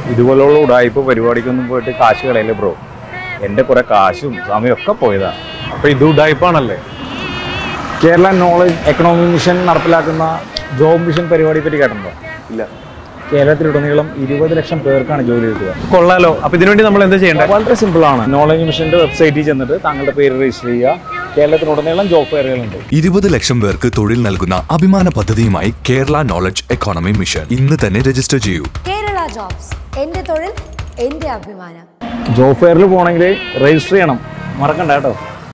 ഇതുപോലുള്ള ഉടായ്പ പരിപാടിക്കൊന്നും പോയിട്ട് കാശ് കളയല്ലേ ബ്രോ എൻ്റെ കുറെ കാശും സമയം ഒക്കെ പോയതാ അപ്പൊ ഇത് ഉടായ്പാണല്ലേ കേരള നോളജ് എക്കണോമിക് മിഷൻ നടപ്പിലാക്കുന്ന ജോബ് മിഷൻ പരിപാടിയെ പറ്റി കേട്ടിട്ടുണ്ടോ ഇല്ല കേരളത്തിലുടനീളം ഇരുപത് ലക്ഷം പേർക്കാണ് ജോലി കിട്ടുക കൊള്ളാലോ അപ്പൊ ഇതിനുവേണ്ടി നമ്മൾ എന്താ ചെയ്യേണ്ടത് വളരെ സിമ്പിൾ ആണ് നോളജ് മിഷന്റെ വെബ്സൈറ്റിൽ ചെന്നിട്ട് താങ്കളുടെ പേര് രജിസ്റ്റർ ചെയ്യുക കേരളത്തിലുടനീളം ജോബ് ഫെയറുകളുണ്ട് ഇരുപത് ലക്ഷം പേർക്ക് തൊഴിൽ നൽകുന്ന അഭിമാന പദ്ധതിയുമായി കേരള നോളജ് എക്കോണമി മിഷൻ ഇന്ന് തന്നെ രജിസ്റ്റർ ചെയ്യൂ കേരള ജോബ്സ് എൻ്റെ തൊഴിൽ എൻ്റെ അഭിമാനം ജോബ് ഫെയറിൽ പോകണമെങ്കിൽ രജിസ്റ്റർ ചെയ്യണം മറക്കണ്ട കേട്ടോ